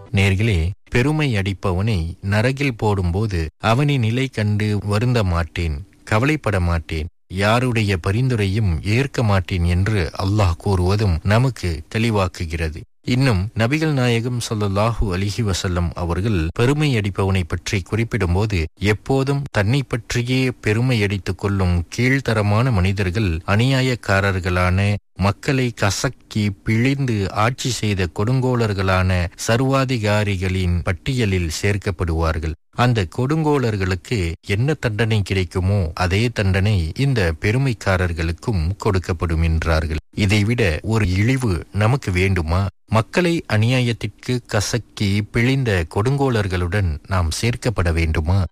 நேர்களே பெருமை அடிப்பவனை நரகில் போடும்போது அவனின் நிலை கண்டு வருந்த மாட்டேன் கவலைப்பட மாட்டேன் யாருடைய பரிந்துரையும் ஏற்க மாட்டேன் என்று அல்லாஹ் கூறுவதும் நமக்கு தெளிவாக்குகிறது இன்னும் நபிகள் நாயகம் ஸல்லல்லாஹு அலிஹி வசல்லம் அவர்கள் பெருமை அடிப்பவனை பற்றி குறிப்பிடும்போது எப்போதும் தன்னை பற்றியே பெருமை அடித்துக் கொள்ளும் கீழ்த்தரமான மனிதர்கள் அநியாயக்காரர்களான மக்களை கசக்கி பிழிந்து ஆட்சி செய்த கொடுங்கோலர்களான சர்வாதிகாரிகளின் பட்டியலில் சேர்க்கப்படுவார்கள் அந்த கொடுங்கோலர்களுக்கு என்ன தண்டனை கிடைக்குமோ அதே தண்டனை இந்த பெருமைக்காரர்களுக்கும் கொடுக்கப்படும் என்றார்கள் இதைவிட ஒரு இழிவு நமக்கு வேண்டுமா மக்களை அநியாயத்திற்கு கசக்கி பிழிந்த கொடுங்கோலர்களுடன் நாம் சேர்க்கப்பட வேண்டுமா